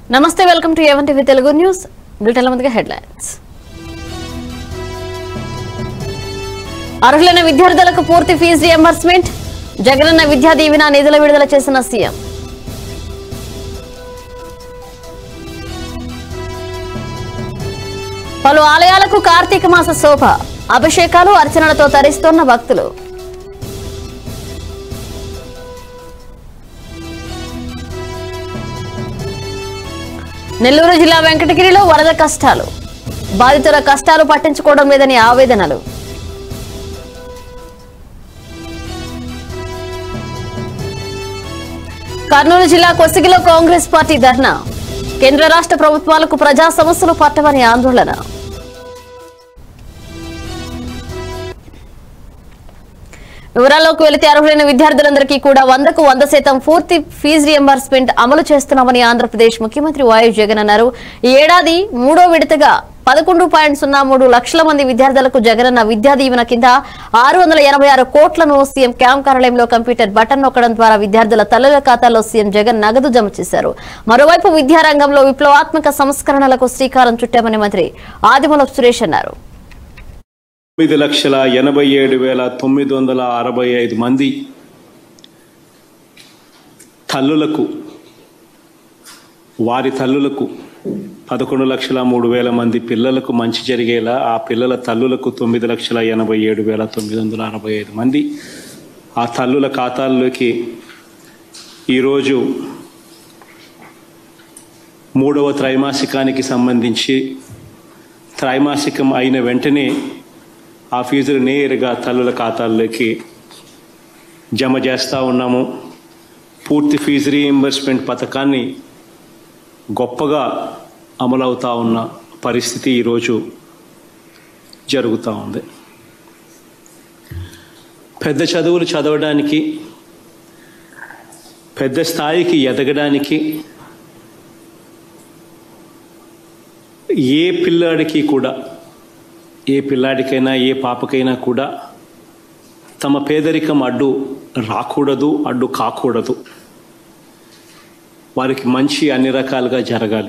నమస్తే welcome to A one TV Telugu news Britain ముందుగా headlines అర్హులైన విద్యార్థులకు పూర్తి ఫీజు రియంబర్స్మెంట్ జగనన్న విద్యా దీవెన నిధుల విడుదల చేసిన సీఎం పలు ఆలయాలకు కార్తీక మాస శోభ అభిషేకాలు అర్చనలతో తరిస్తోన్న భక్తులు నెల్లూరు జిల్లా వెంకటగిరిలో వరద కష్టాలు బాధితుల కష్టాలు పట్టించుకోవడం లేదని ఆవేదనలు కర్నూలు జిల్లా కొసిగిలో కాంగ్రెస్ పార్టీ ధర్నా కేంద్ర రాష్ట్ర ప్రభుత్వాలకు ప్రజా సమస్యలు పట్టవని ఆందోళన వివరాల్లోకి వెళితే అర్హులైన విద్యార్థులందరికీ కూడా వందకు వంద శాతం పూర్తి ఫీజు రియంబర్స్మెంట్ అమలు చేస్తున్నామని ఆంధ్రప్రదేశ్ ముఖ్యమంత్రి వైఎస్ జగన్ అన్నారు ఈ ఏడాది మూడో విడతగా పదకొండు పాయింట్ సున్నా మూడు లక్షల మంది విద్యార్థులకు జగనన్న విద్యా దీవెన కింద ఆరు వందల ఎనభై ఆరు కోట్లను సీఎం క్యాంప్ కార్యాలయంలో కంప్యూటర్ బటన్ నొక్కడం ద్వారా విద్యార్థుల తల్లుల ఖాతాలో సీఎం జగన్ నగదు జమ చేశారు మరోవైపు విద్యారంగంలో విప్లవాత్మక సంస్కరణలకు శ్రీకారం చుట్టామని మంత్రి ఆదిమూలపు సురేష్ అన్నారు తొమ్మిది లక్షల ఎనభై ఏడు వేల తొమ్మిది వందల అరవై ఐదు మంది తల్లులకు వారి తల్లులకు పదకొండు లక్షల మూడు వేల మంది పిల్లలకు మంచి జరిగేలా ఆ పిల్లల తల్లులకు తొమ్మిది లక్షల ఎనభై ఏడు వేల తొమ్మిది వందల అరవై ఐదు మంది ఆ తల్లుల ఖాతాల్లోకి ఈరోజు మూడవ త్రైమాసికానికి సంబంధించి త్రైమాసికం అయిన వెంటనే ఆ ఫీజులు నేరుగా తల్లుల ఖాతాల్లోకి జమ చేస్తూ ఉన్నాము పూర్తి ఫీజు రీఎంబర్స్మెంట్ పథకాన్ని గొప్పగా అమలవుతా ఉన్న పరిస్థితి ఈరోజు జరుగుతూ ఉంది పెద్ద చదువులు చదవడానికి పెద్ద స్థాయికి ఎదగడానికి ఏ పిల్లాడికి కూడా ఏ పిల్లాడికైనా ఏ పాపకైనా కూడా తమ పేదరికం అడ్డు రాకూడదు అడ్డు కాకూడదు వారికి మంచి అన్ని రకాలుగా జరగాలి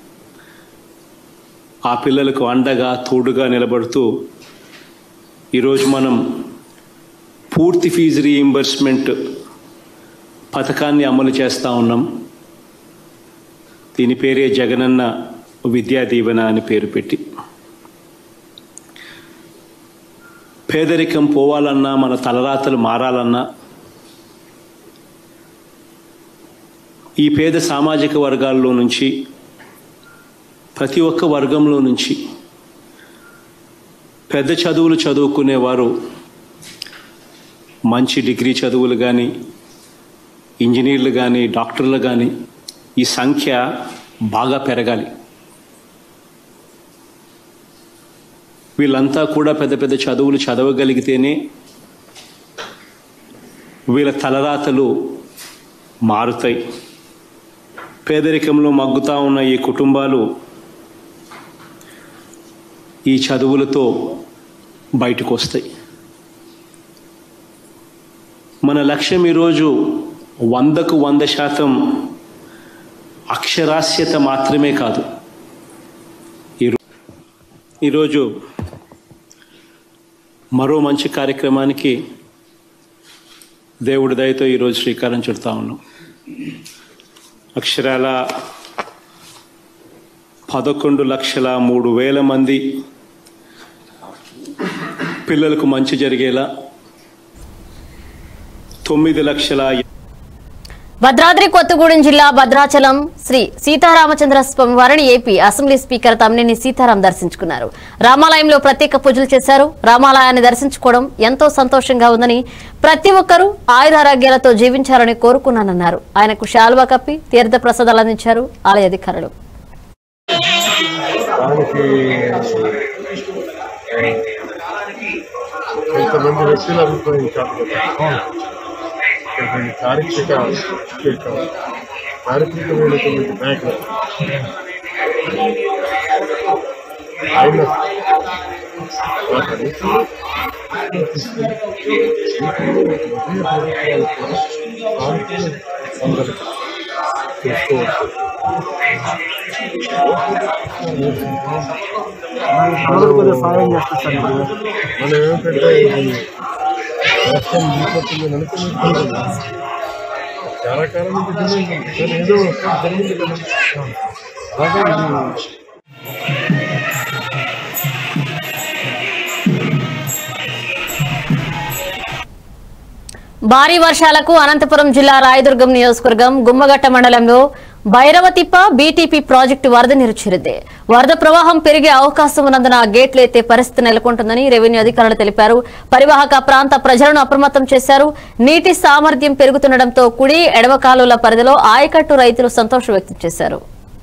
ఆ పిల్లలకు అండగా తోడుగా నిలబడుతూ ఈరోజు మనం పూర్తి ఫీజు రీయింబర్స్మెంట్ పథకాన్ని అమలు చేస్తూ ఉన్నాం దీని పేరే జగనన్న విద్యా దీవెన అని పేరు పెట్టి పేదరికం పోవాలన్నా మన తలరాతలు మారాలన్నా ఈ పేద సామాజిక వర్గాల్లో నుంచి ప్రతి ఒక్క వర్గంలో నుంచి పెద్ద చదువులు చదువుకునేవారు మంచి డిగ్రీ చదువులు కానీ ఇంజనీర్లు కానీ డాక్టర్లు కానీ ఈ సంఖ్య బాగా పెరగాలి వీళ్ళంతా కూడా పెద్ద పెద్ద చదువులు చదవగలిగితేనే వీళ్ళ తలరాతలు మారుతాయి పేదరికంలో మగ్గుతా ఉన్న ఈ కుటుంబాలు ఈ చదువులతో బయటకు వస్తాయి మన లక్ష్యం ఈరోజు వందకు వంద శాతం అక్షరాస్యత మాత్రమే కాదు ఈరో- ఈరోజు మరో మంచి కార్యక్రమానికి దేవుడి దయతో ఈరోజు శ్రీకారం చుడతా ఉన్నాం అక్షరాల పదకొండు లక్షల మూడు వేల మంది పిల్లలకు మంచి జరిగేలా తొమ్మిది లక్షల భద్రాద్రి కొత్తగూడెం జిల్లా భద్రాచలం శ్రీ సీతారామచంద్ర స్వామి వారిని AP assembly speaker Tammineni Sitaram దర్శించుకున్నారు రామాలయంలో ప్రత్యేక పూజలు చేశారు రామాలయాన్ని దర్శించుకోవడం ఎంతో సంతోషంగా ఉందని ప్రతి ఒక్కరూ ఆయురారోగ్యాలతో జీవించాలని కోరుకున్నానన్నారు ఆయనకు శాలువా కప్పి తీర్థ ప్రసాదాలు అందించారు ఆలయ అధికారులు దానికి కొంతమంది వ్యక్తులు అభిప్రాయించారు కొన్ని చారిత్రక చారిత్రకమైనటువంటి నాయకులు ఆయన వాటిని అందరికీ తీసుకోవచ్చు అందరూ కొద్దిగా సాయం చేస్తారు సార్ ఇప్పుడు. మనం ఏమిటంటే ఇది రాష్ట్రం విడిపోతుంది అనుకుని చాలా కాలం నుంచి జరిగింది కానీ ఏదో ఒకటి జరిగింది కదా అలాగే ఇది భారీ వర్షాలకు అనంతపురం జిల్లా రాయదుర్గం నియోజకవర్గం గుమ్మగట్ట మండలంలో భైరవతిప్ప బీటీపీ ప్రాజెక్టు వరద నీరు చేరింది వరద ప్రవాహం పెరిగే అవకాశం ఉన్నందున గేట్లు ఎత్తే పరిస్థితి నెలకొంటుందని రెవెన్యూ అధికారులు తెలిపారు పరివాహక ప్రాంత ప్రజలను అప్రమత్తం చేశారు నీటి సామర్థ్యం పెరుగుతుండటంతో కుడి ఎడమ కాలువల పరిధిలో ఆయకట్టు రైతులు సంతోషం వ్యక్తం చేశారు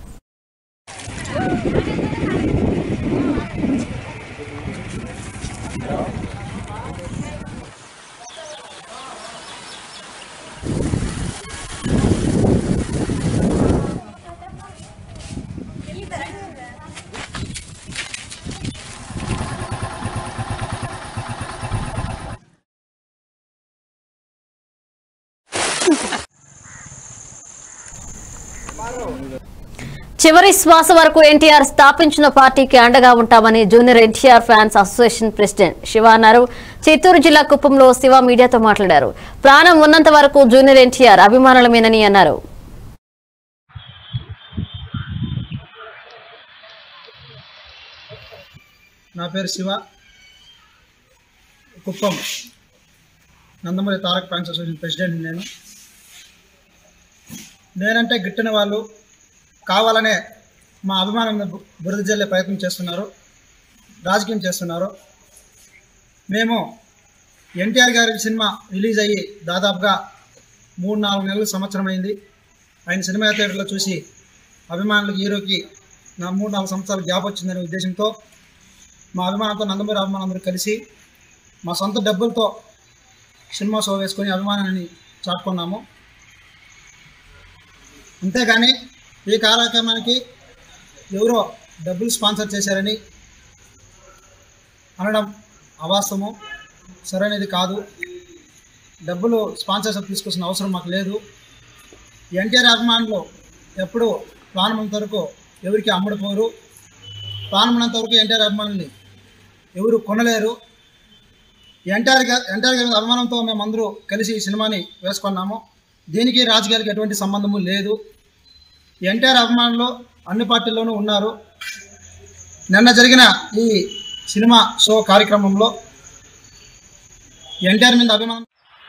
చివరి శ్వాస వరకు ఎన్టీఆర్ స్థాపించిన పార్టీకి అండగా ఉంటామని junior NTR fans association president Shiva అన్నారు చిత్తూరు జిల్లా కుప్పంలో శివ మీడియాతో మాట్లాడారు ప్రాణం ఉన్నంత వరకు జూనియర్ ఎన్టీఆర్ అభిమానులమేనని అన్నారు నా పేరు Shiva Kuppam Nandamuri Tarak fans association president నేను నేనంటే గిట్టిన వాళ్ళు కావాలనే మా అభిమానం బురద జల్లే ప్రయత్నం చేస్తున్నారు రాజకీయం చేస్తున్నారు మేము ఎన్టీఆర్ గారి సినిమా రిలీజ్ అయ్యి దాదాపుగా మూడు నాలుగు నెలలు సంవత్సరం అయింది ఆయన సినిమా థియేటర్లో చూసి అభిమానులకు హీరోకి నా మూడు నాలుగు సంవత్సరాలు గ్యాప్ వచ్చిందనే ఉద్దేశంతో మా అభిమానంతో నందమూరి అభిమానం అందరూ కలిసి మా సొంత డబ్బులతో సినిమా షో వేసుకొని అభిమానాన్ని చాటుకున్నాము అంతేగాని ఈ కార్యక్రమానికి ఎవరో డబ్బులు స్పాన్సర్ చేశారని అనడం అవాస్తవము సరైనది కాదు డబ్బులు స్పాన్సర్షిప్ తీసుకొచ్చిన అవసరం మాకు లేదు ఎన్టీఆర్ అభిమానులు ఎప్పుడు ప్రాణమంత వరకు ఎవరికి అమ్ముడుపోరు ప్రాణమైనంత వరకు ఎన్టీఆర్ అభిమానుల్ని ఎవరు కొనలేరు ఎన్టీఆర్ గా ఎన్టీఆర్ గారి మీద అభిమానంతో మేమందరూ కలిసి ఈ సినిమాని వేసుకున్నాము దీనికి రాజకీయాలకు ఎటువంటి సంబంధము లేదు ఎన్టీఆర్ అభిమానులు అన్ని పార్టీల్లోనూ ఉన్నారు నిన్న జరిగిన ఈ సినిమా షో కార్యక్రమంలో ఎన్టీఆర్ మీద అభిమానం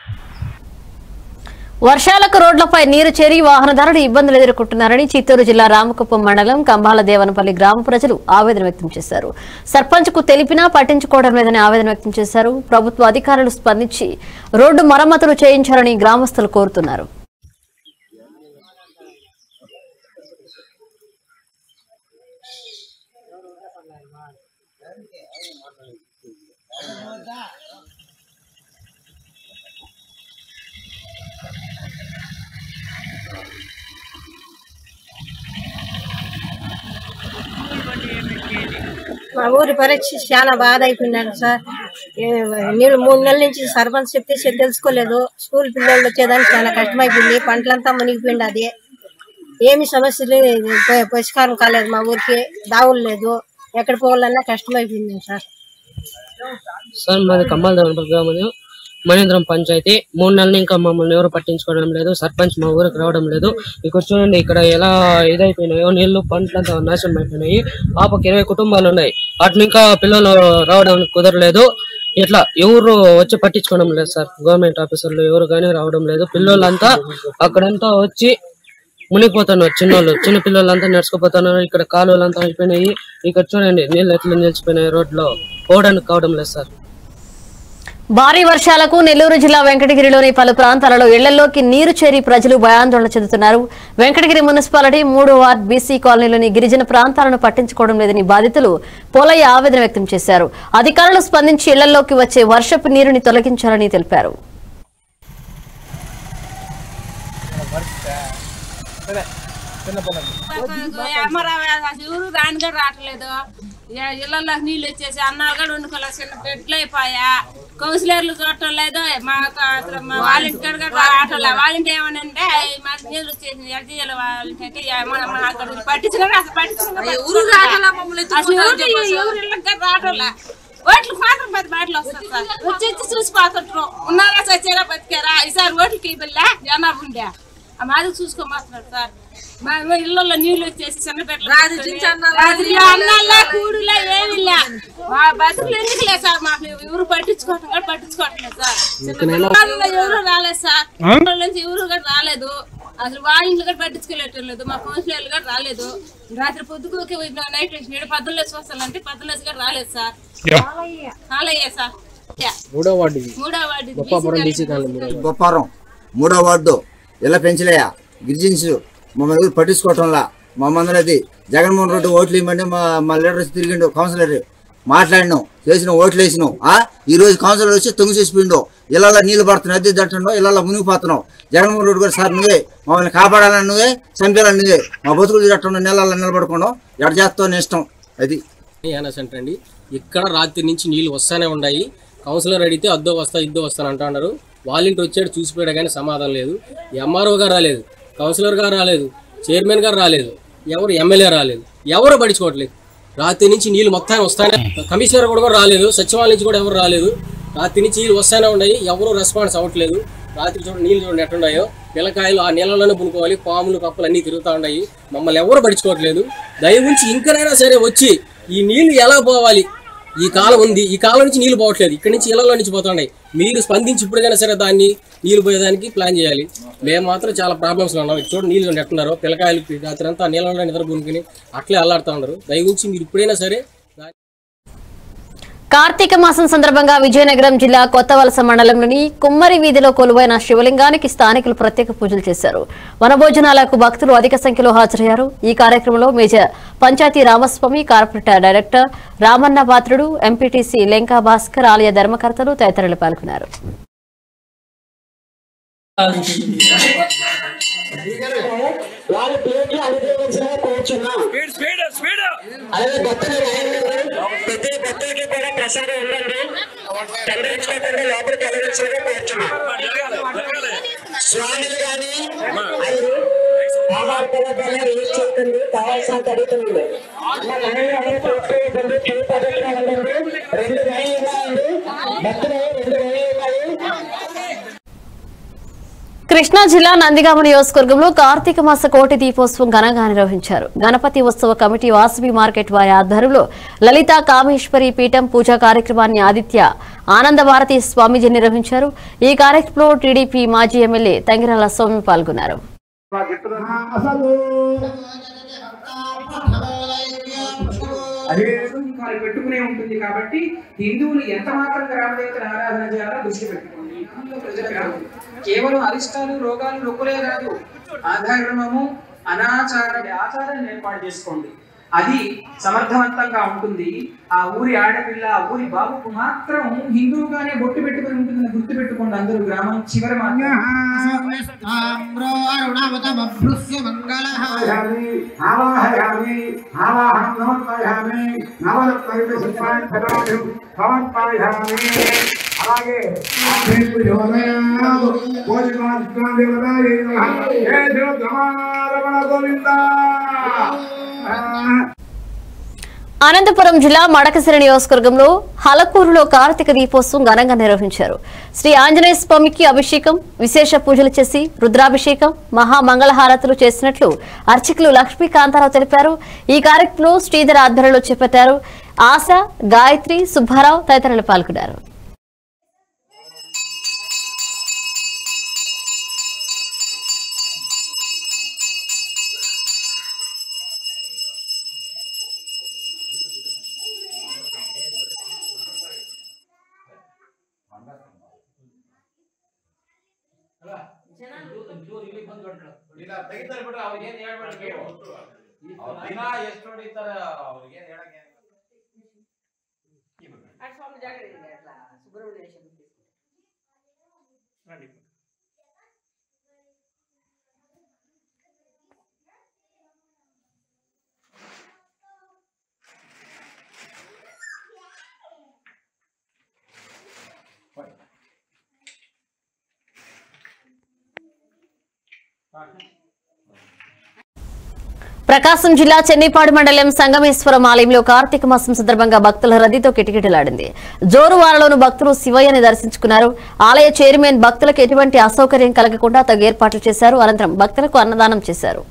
వర్షాలకు రోడ్లపై నీరు చేరి వాహనదారులు ఇబ్బందులు ఎదుర్కొంటున్నారని చిత్తూరు జిల్లా రామకుప్పం మండలం కంబాల దేవనపల్లి గ్రామ ప్రజలు ఆవేదన వ్యక్తం చేశారు సర్పంచ్ కు తెలిపినా పట్టించుకోవడం లేదని ఆవేదన వ్యక్తం చేశారు ప్రభుత్వ అధికారులు స్పందించి రోడ్డు మరమ్మతులు చేయించాలని గ్రామస్తులు కోరుతున్నారు మా ఊరి పరిస్థితి చాలా బాధ అయిపోయినారు సార్ ఏ- నీళ్ళు మూడు నెలల నుంచి సర్పంచ్ చెప్తే చె- తెలుసుకోలేదు స్కూల్ పిల్లలు వచ్చేదానికి చాలా కష్టమైపోయింది పంటలంతా మునిగిపోయింది అది ఏమి సమస్య లేదు ప- పరిష్కారం కాలేదు మా ఊరికి దావులు లేదు ఎక్కడ పోవాలన్నా కష్టమైపోయింది సార్ సార్ మాది కమ్మాల దేవనపల్లి గ్రామం మణేంద్రం పంచాయతీ మూడు నెలలు ఇంకా మమ్మల్ని ఎవరు పట్టించుకోవడం లేదు సర్పంచ్ మా ఊరికి రావడం లేదు ఇక్కడ చూడండి ఇక్కడ ఎలా ఇదైపోయినాయో నీళ్లు పంటలంతా నాశనం అయిపోయినాయి పాపకి ఇరవై కుటుంబాలు ఉన్నాయి వాటిని ఇంకా పిల్లలు రావడానికి కుదరలేదు ఇట్లా ఎవరు వచ్చి పట్టించుకోవడం లేదు సార్ గవర్నమెంట్ ఆఫీసర్లు ఎవరు కానీ రావడం లేదు పిల్లలంతా అక్కడంతా వచ్చి మునిగిపోతున్నారు చిన్నోళ్ళు చిన్న పిల్లలంతా నడుచుకుపోతున్నారు ఇక్కడ కాలువలంతా అయిపోయినాయి ఇక్కడ చూడండి నీళ్ళు ఎట్లా నిలిచిపోయినాయి రోడ్లో పోవడానికి కావడం లేదు సార్ భారీ వర్షాలకు నెల్లూరు జిల్లా వెంకటగిరిలోని పలు ప్రాంతాలలో ఇళ్లలోకి నీరు చేరి ప్రజలు భయాందోళన చెందుతున్నారు వెంకటగిరి మున్సిపాలిటీ మూడో వార్డ్ బీసీ కాలనీలోని గిరిజన ప్రాంతాలను పట్టించుకోవడం లేదని బాధితులు పోలయ్య ఆవేదన వ్యక్తం చేశారు అధికారులు స్పందించి ఇళ్లలోకి వచ్చే వర్షపు నీరుని తొలగించాలని తెలిపారు ఎవరు రానిగా రావట్లేదు ఇ- ఇళ్ళల్లో నీళ్ళు వచ్చేసి అన్నాలు కూడా వండుకోలేదు చిన్న బెడ్లు అయిపోయా కౌన్సిలర్లు చూడటం లేదు మా అసలు మా వాలంటీర్ కూడా రావటం లేదు వాలంటీర్ ఏమనంటే మాకు నీళ్ళు వచ్చేసి ఎల్జీఎల్ వాలంటీర్ అంటే ఇక మన మన అక్కడ పట్టించుకుని అసలు పట్టించుకుని ఎవరు రావట్లా మమ్మల్ని అసలు ఎత్తుకుంటారు ఎవరు ఎవరు ఇళ్ళకి రావటంలే ఓట్లు మాత్రం పది బాటలు వస్తారు సార్ వచ్చి వచ్చి చూసి పోతుంటారు ఉన్నారా చచ్చారా బతికారా ఈసారి ఓట్లకి ఇవ్వలే జనాభా ఉండే ఆ మాది చూసుకోమంటున్నారు సార్ మా మా ఇళ్ళల్లో నీళ్లు వచ్చేసి చిన్న రాత్రి నుంచి అన్నాలా? రాత్రిలో అన్నాలా కూడులా ఏమి లే మా బతుకులు ఎందుకు లేదు సార్ మాకు ఎవరు పట్టించుకోవటం కూడా పట్టించుకోవట్లేదు సార్ చిన్న ఎవరు రాలేదు సార్ ఊళ్ళో నుంచి ఎవరు కూడా రాలేదు అసలు వాళ్ళ ఇంట్లో కూడా పట్టించుకోలేదు మా కౌన్సిలర్లు కూడా రాలేదు రాత్రి పొద్దుకోకి నైట్ వేసి పద్దలు వేసి వస్తానంటే పద్దలు వేసి కూడా రాలేదు సార్ కాలయ్య సార్ యా. మూడో వార్డు మూడో వార్డు గొప్పపురం డీసీ కాలనీ మూడో గొప్పారం మూడో వార్డు ఇలా పెంచలేయ గిరిజన్స్ మమ్మల్ని ఎవరు పట్టించుకోవటంలా మమ్మల్ని అది జగన్మోహన్ రెడ్డి ఓట్లు ఇవ్వమంటే మా మా లీడర్ వచ్చి తిరిగిండు కౌన్సిలర్ మాట్లాడినాం చేసిన ఓట్లు వేసినాం ఆ? ఈ రోజు కౌన్సిలర్ వచ్చి తొంగి చేసిపోయిండు ఇళ్ళలో నీళ్లు పడుతున్నావు అద్దె తట్టండు ఇళ్ళలో మునిగిపోతున్నావు జగన్మోహన్ రెడ్డి గారు సార్ నువ్వే మమ్మల్ని కాపాడాలని నువ్వే చంపేయాలని నువ్వే మా బతుకులు తట్టండు నెలల్లో నిలబడుకోండు ఎడ చేస్తావు నీ ఇష్టం అది ఏనా సెంటర్ అండి ఇక్కడ రాత్రి నుంచి నీళ్లు వస్తానే ఉన్నాయి కౌన్సిలర్ అడిగితే అద్దో వస్తా ఇద్దో వస్తాను అంటున్నారు వాలంటీర్ వచ్చాడు చూసిపోయాడు కానీ సమాధానం లేదు ఎంఆర్ఓ గారు రాలేదు కౌన్సిలర్ గారు రాలేదు చైర్మన్ గారు రాలేదు ఎవరు ఎమ్మెల్యే రాలేదు ఎవరు పడుచుకోవట్లేదు రాత్రి నుంచి నీళ్లు మొత్తాన్ని వస్తానే కమిషనర్ కూడా కూడా రాలేదు సచివాలయం నుంచి కూడా ఎవరు రాలేదు రాత్రి నుంచి నీళ్ళు వస్తానే ఉన్నాయి ఎవరు రెస్పాన్స్ అవ్వట్లేదు రాత్రి చూడండి నీళ్ళు చూడండి ఎట్టున్నాయో పిల్లకాయలు ఆ నీళ్ళలోనే పునుకోవాలి పాములు కప్పలు అన్నీ తిరుగుతూ ఉన్నాయి మమ్మల్ని ఎవరు పడుచుకోవట్లేదు దయ ఉంచి ఇంకనైనా సరే వచ్చి ఈ నీళ్లు ఎలా పోవాలి ఈ కాలం ఉంది ఈ కాలం నుంచి నీళ్లు పోవట్లేదు ఇక్కడి నుంచి ఇళ్లలో నుంచి పోతున్నాయి మీరు స్పందించి ఇప్పటికైనా సరే దాన్ని నీళ్లు పోయేదానికి ప్లాన్ చేయాలి మేము మాత్రం చాలా ప్రాబ్లమ్స్ లో ఉన్నాం చూడండి నీళ్ళు చూడండి ఎట్టున్నారో పిల్లకాయలు రాత్రి అంతా నీళ్ళలో నిద్ర పునుకుని అట్లే అల్లాడుతూ ఉన్నారు దయ ఉంచి మీరు ఇప్పుడైనా సరే దాన్ని కార్తీక మాసం సందర్భంగా విజయనగరం జిల్లా కొత్తవలస మండలంలోని కుమ్మరి వీధిలో కొలువైన శివలింగానికి స్థానికులు ప్రత్యేక పూజలు చేశారు వనభోజనాలకు భక్తులు అధిక సంఖ్యలో హాజరయ్యారు ఈ కార్యక్రమంలో major panchayat Ramaswamy corporator director Ramanna Patrudu MPTC Lenka Bhaskar ఆలయ ధర్మకర్తలు తదితరులు పాల్గొన్నారు అలాగే భక్తులు ప్రతి భక్తులకి కూడా ప్రసాదం ఉండండి చంద్రించుకోకుండా లోపలికి వెళ్ళవలసిందిగా కోరుచున్నాం స్వామిలు కానీ యూజ్ చేయకండి కావాల్సినంత అడుగుతుంది మా లైన్ అనేది పూర్తి క్యూ పద్ధతిగా ఉండండి రెండు లైన్లు ఉన్నాయండి భక్తులు రెండు లైన్లు ఉన్నాయి కృష్ణా జిల్లా నందిగామ నియోజకవర్గంలో కార్తీక మాస కోటి దీపోత్సవం ఘనంగా నిర్వహించారు గణపతి ఉత్సవ కమిటీ వాసవి మార్కెట్ వారి ఆధ్వర్యంలో లలిత కామేశ్వరి పీఠం పూజా కార్యక్రమాన్ని ఆదిత్య ఆనంద భారతి స్వామీజీ నిర్వహించారు ఈ కార్యక్రమంలో టీడీపీ మాజీ ఎమ్మెల్యే తంగిరాల స్వామి పాల్గొన్నారు వారు పెట్టుకునే ఉంటుంది కాబట్టి హిందువులు ఎంత మాత్రం గ్రామదేవతను ఆరాధన చేయాలో దృష్టి పెట్టుకోండి హిందువుల ప్రజలు కాదు కేవలం అరిష్టాలు రోగాలు నొప్పులే కాదు ఆధర్మము అనాచారం ఆచారాన్ని ఏర్పాటు చేసుకోండి అది సమర్థవంతంగా ఉంటుంది ఆ ఊరి ఆడపిల్ల ఆ ఊరి బాబుకు మాత్రం హిందువుగానే బొట్టు పెట్టుకుని ఉంటుందని గుర్తు పెట్టుకోండి అందరూ గ్రామం చివరి మాత్రం ఆవాహయామి ఆవాహనం సమర్పయామి నవలపరిపాన్ పదార్థం సమర్పయామి అలాగే అనంతపురం జిల్లా మడకసిరి నియోజకవర్గంలో హలకూరులో కార్తీక దీపోత్సవం ఘనంగా నిర్వహించారు శ్రీ ఆంజనేయ స్వామికి అభిషేకం విశేష పూజలు చేసి రుద్రాభిషేకం మహామంగళహారతులు చేసినట్లు అర్చకులు లక్ష్మీకాంతారావు తెలిపారు ఈ కార్యక్రమంలో శ్రీధర్ ఆధ్వర్యంలో చేపట్టారు ఆశ గాయత్రి సుబ్బారావు తదితరులు పాల్గొన్నారు ప్రకాశం జిల్లా చెన్నిపాడు మండలం సంగమేశ్వరం ఆలయంలో కార్తీక మాసం సందర్భంగా భక్తుల రద్దీతో కిటకిటలాడింది జోరువారలోను భక్తులు శివయ్యని దర్శించుకున్నారు ఆలయ చైర్మన్ భక్తులకు ఎటువంటి అసౌకర్యం కలగకుండా తగు ఏర్పాట్లు చేశారు అనంతరం భక్తులకు అన్నదానం చేశారు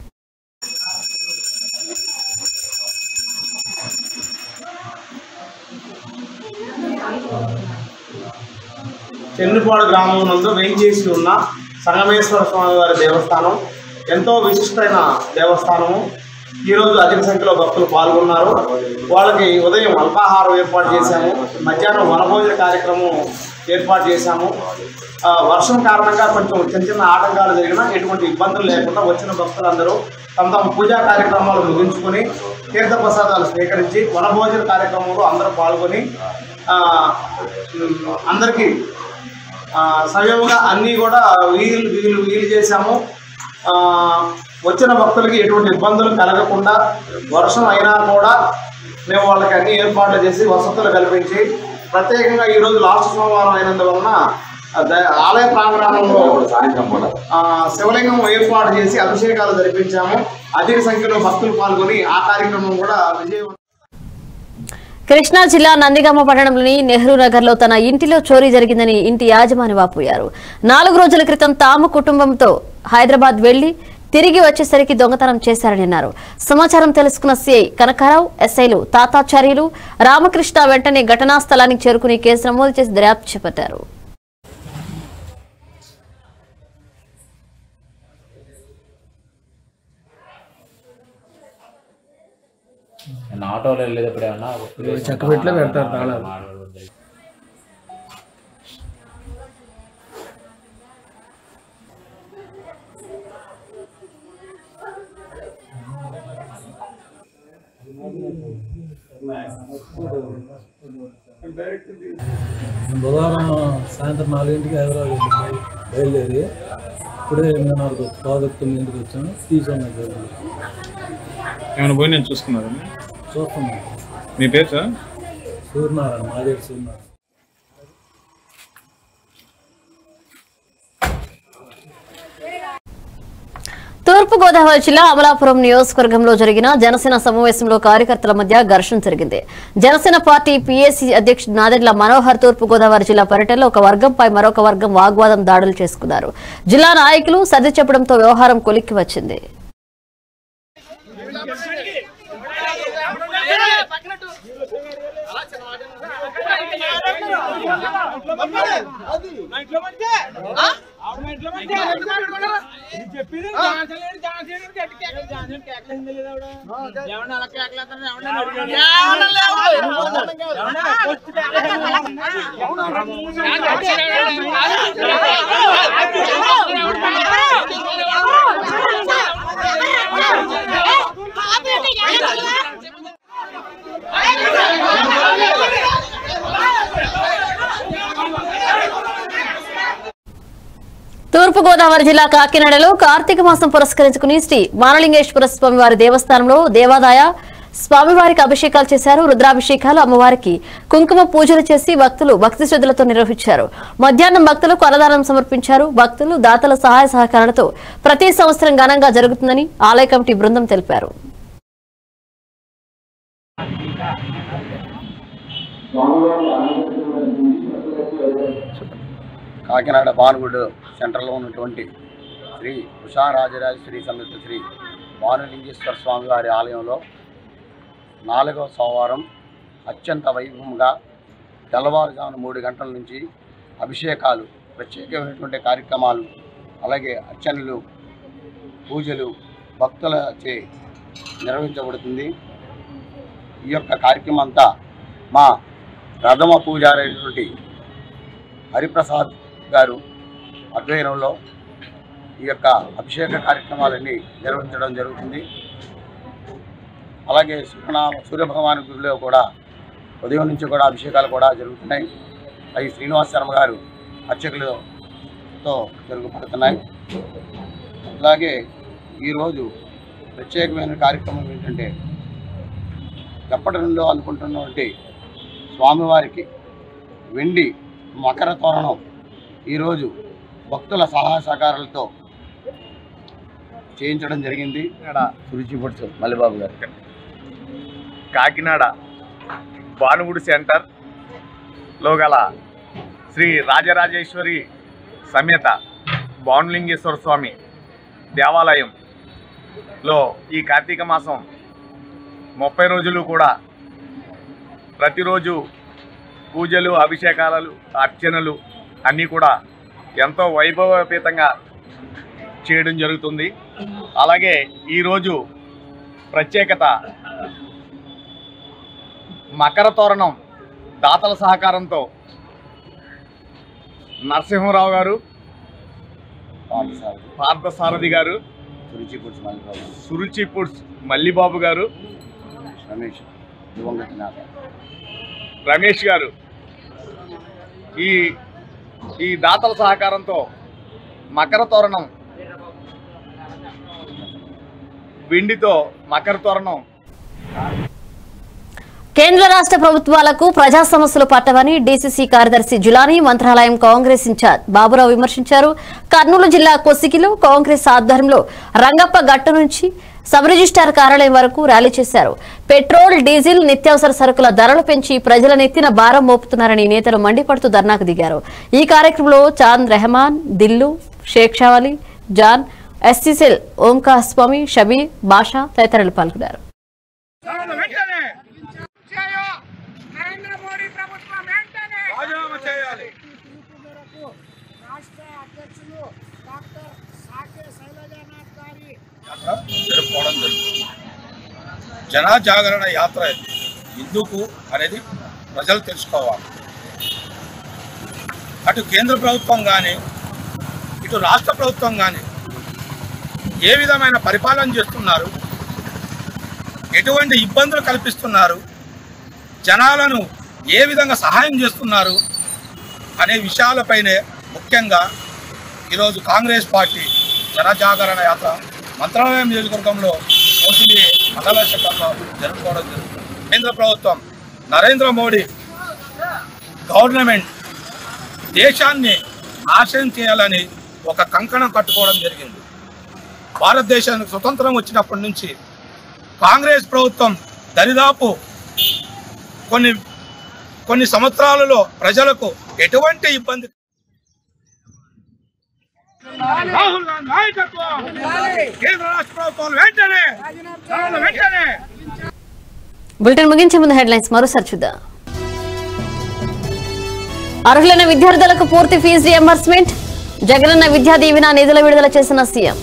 చెన్నుపాడు గ్రామం నందు వేయించేసి ఉన్న సంగమేశ్వర స్వామి వారి దేవస్థానం ఎంతో విశిష్టమైన దేవస్థానము ఈరోజు అధిక సంఖ్యలో భక్తులు పాల్గొన్నారు వాళ్ళకి ఉదయం అల్పాహారం ఏర్పాటు చేశాము మధ్యాహ్నం వనభోజన కార్యక్రమం ఏర్పాటు చేశాము ఆ, వర్షం కారణంగా కొంచెం చిన్న చిన్న ఆటంకాలు జరిగినా ఎటువంటి ఇబ్బందులు లేకుండా వచ్చిన భక్తులందరూ తమ తమ పూజా కార్యక్రమాలు ముగించుకొని తీర్థప్రసాదాలు స్వీకరించి వనభోజన కార్యక్రమంలో అందరూ పాల్గొని ఆ, అందరికీ ఆ, సవ్యంగా అన్నీ కూడా వీలు వీలు వీలు చేశాము ఆ, వచ్చిన భక్తులకి ఎటువంటి ఇబ్బందులు కలగకుండా వర్షం అయినా కూడా మేము వాళ్ళకి అన్ని ఏర్పాట్లు చేసి వసతులు కల్పించి ప్రత్యేకంగా ఈరోజు లాస్ట్ సోమవారం అయినందువలన ఆ, ద- ఆలయ ప్రాంగణంలో ఆ, శివలింగం ఏర్పాటు చేసి అభిషేకాలు జరిపించాము అధిక సంఖ్యలో భక్తులు పాల్గొని ఆ కార్యక్రమం కూడా విజయవంతం కృష్ణా జిల్లా నందిగామ పట్టణంలోని నెహ్రూ నగర్ లో తన ఇంటిలో చోరీ జరిగిందని ఇంటి యాజమాని వాపోయారు నాలుగు రోజుల క్రితం తాము కుటుంబంతో హైదరాబాద్ వెళ్లి తిరిగి వచ్చేసరికి దొంగతనం చేశారని అన్నారు సమాచారం తెలుసుకున్న సిఐ కనకారావు ఎస్ఐలు తాతాచార్యులు రామకృష్ణ వెంటనే ఘటనా స్థలానికి చేరుకుని కేసు నమోదు చేసి దర్యాప్తు చేపట్టారు నేను ఆటోలో వెళ్ళేటప్పుడు ఏమన్నా చెక్కపెట్టలే పెడతారు తాళాలు. బుధవారం సాయంత్రం నాలుగింటికి హైదరాబాద్ వెళ్ళి బయలుదేరి ఇప్పుడే ఎనిమిదిన్నరకు వచ్చి పావు తొమ్మిదింటికి వచ్చాను తీసుకున్నాను ఏమైనా పోయి నేను చూసుకున్నారా చూస్తున్నాను మీ పేరు సార్ సూర్యనారాయణ మాదేవి సూర్యనారాయణ తూర్పు గోదావరి జిల్లా అమలాపురం నియోజకవర్గంలో జరిగిన జనసేన సమావేశంలో కార్యకర్తల మధ్య ఘర్షణ జరిగింది జనసేన పార్టీ పీఏసీ అధ్యక్షుడు నాదెండ్ల మనోహర్ తూర్పు గోదావరి జిల్లా పర్యటనలో ఒక వర్గంపై మరొక వర్గం వాగ్వాదం దాడులు చేసుకున్నారు జిల్లా నాయకులు సర్ది చెప్పడంతో వ్యవహారం కొలిక్కి వచ్చింది తూర్పు గోదావరి జిల్లా కాకినాడలో కార్తీక మాసం పురస్కరించుకుని శ్రీ మానలింగేశ్వర స్వామి వారి దేవస్థానంలో దేవాదాయ స్వామివారికి అభిషేకాలు చేశారు రుద్రాభిషేకాలు అమ్మవారికి కుంకుమ పూజలు చేసి భక్తులు భక్తి శ్రద్ధలతో నిర్వహించారు మధ్యాహ్నం భక్తులకు అన్నదానం సమర్పించారు భక్తులు దాతల సహాయ సహకారాలతో ప్రతి సంవత్సరం ఘనంగా జరుగుతుందని ఆలయ కమిటీ బృందం తెలిపారు కాకినాడ భానుగుడు సెంటర్లో ఉన్నటువంటి శ్రీ ఉషారాజరాజేశ్వరి సమేత శ్రీ భానులింగేశ్వర స్వామి వారి ఆలయంలో నాలుగవ సోమవారం అత్యంత వైభవంగా తెల్లవారుజామున మూడు గంటల నుంచి అభిషేకాలు ప్రత్యేకమైనటువంటి కార్యక్రమాలు అలాగే అర్చనలు పూజలు భక్తులచే నిర్వహించబడుతుంది ఈ యొక్క కార్యక్రమం అంతా మా ప్రథమ పూజారి అయినటువంటి హరిప్రసాద్ గారు అధ్యయనంలో ఈ యొక్క అభిషేక కార్యక్రమాలన్నీ నిర్వహించడం జరుగుతుంది అలాగే సూర్యనామ సూర్యభగవాన్ గుడిలో కూడా ఉదయం నుంచి కూడా అభిషేకాలు కూడా జరుగుతున్నాయి అవి శ్రీనివాస్ శర్మ గారు అర్చకులతో జరుగుపడుతున్నాయి అలాగే ఈరోజు ప్రత్యేకమైన కార్యక్రమం ఏంటంటే చెప్పడంలో అనుకుంటున్నటువంటి స్వామివారికి వెండి మకర తోరణం ఈరోజు భక్తుల సహాయ సహకారాలతో చేయించడం జరిగింది సురుచి పొట్టు మల్లిబాబు గారు కాకినాడ భానుగుడి సెంటర్ లో గల శ్రీ రాజరాజేశ్వరి సమేత భానులింగేశ్వర స్వామి దేవాలయంలో ఈ కార్తీక మాసం ముప్పై రోజులు కూడా ప్రతిరోజు పూజలు అభిషేకాలు అర్చనలు అన్నీ కూడా ఎంతో వైభవపేతంగా చేయడం జరుగుతుంది అలాగే ఈరోజు ప్రత్యేకత మకర తోరణం దాతల సహకారంతో నరసింహరావు గారు పార్థసారథి గారు సురుచి పొట్టు మల్లిబాబు సురుచి పుడ్స్ మల్లిబాబు గారు రమేష్ దివంగత నేత రమేష్ గారు ఈ ఈ దాతల సహకారంతో మకర తోరణం వెండితో మకర తోరణం కేంద్ర రాష్ట్ర ప్రభుత్వాలకు ప్రజా సమస్యలు పట్టవని డీసీసీ కార్యదర్శి జులానీ మంత్రాలయం కాంగ్రెస్ ఇన్ఛార్జ్ బాబురావు విమర్శించారు కర్నూలు జిల్లా కొసికిలో కాంగ్రెస్ ఆధ్వర్యంలో రంగప్ప గట్టు నుంచి సబ్ రిజిస్టార్ కార్యాలయం వరకు ర్యాలీ చేశారు పెట్రోల్ డీజిల్ నిత్యావసర సరుకుల ధరలు పెంచి ప్రజల నెత్తిన భారం మోపుతున్నారని నేతలు మండిపడుతూ ధర్నాకు దిగారు ఈ కార్యక్రమంలో చాంద్ రెహమాన్ దిల్లు షేక్ షావలి జాన్ ఎస్సీసెల్ ఓంకార్ స్వామి షబీర్ బాషా తదితరులు పాల్గొన్నారు రాజీనామా చేయాలి జరుపుకోవడం జరుగుతుంది జన జాగరణ యాత్ర ఇది ఎందుకు అనేది ప్రజలు తెలుసుకోవాలి అటు కేంద్ర ప్రభుత్వం కానీ ఇటు రాష్ట్ర ప్రభుత్వం కానీ ఏ విధమైన పరిపాలన చేస్తున్నారు ఎటువంటి ఇబ్బందులు కల్పిస్తున్నారు జనాలను ఏ విధంగా సహాయం చేస్తున్నారు అనే విషయాలపైనే ముఖ్యంగా ఈరోజు కాంగ్రెస్ పార్టీ జనజాగరణ యాత్ర మంత్రాలయం నియోజకవర్గంలో మోసిలి మండల శకంలో జరుపుకోవడం జరుగుతుంది కేంద్ర ప్రభుత్వం నరేంద్ర మోడీ గవర్నమెంట్ దేశాన్ని నాశనం చేయాలని ఒక కంకణం కట్టుకోవడం జరిగింది భారతదేశానికి స్వతంత్రం వచ్చినప్పటి నుంచి కాంగ్రెస్ ప్రభుత్వం దరిదాపు కొన్ని కొన్ని సంవత్సరాలలో ప్రజలకు ఎటువంటి ఇబ్బంది రాహుల్ గాంధీ నాయకత్వం కేంద్ర రాష్ట్ర ప్రభుత్వాలు వెంటనే చాలా వెంటనే బులెటిన్ ముగించే ముందు హెడ్లైన్స్ మరోసారి చూద్దాం అర్హులైన విద్యార్థులకు పూర్తి ఫీజు రియంబర్స్మెంట్ జగనన్న విద్యా దీవెన నిధుల విడుదల చేసిన సీఎం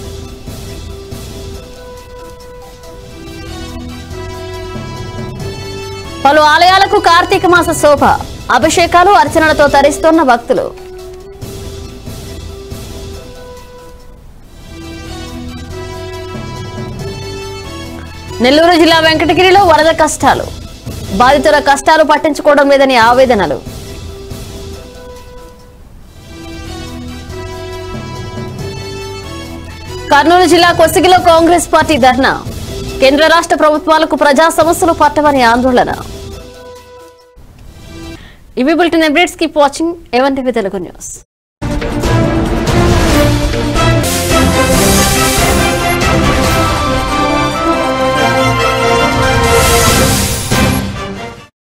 పలు ఆలయాలకు కార్తీక మాస శోభ అభిషేకాలు అర్చనలతో తరిస్తున్న భక్తులు నెల్లూరు జిల్లా వెంకటగిరిలో వరద కష్టాలు బాధితుల కష్టాలు పట్టించుకోవడం లేదని ఆవేదనలు కర్నూలు జిల్లా కొసిగిలో కాంగ్రెస్ పార్టీ ధర్నా కేంద్ర రాష్ట్ర ప్రభుత్వాలకు ప్రజా సమస్యలు పట్టవని ఆందోళన ఇవి bulletin updates keep watching A one TV Telugu news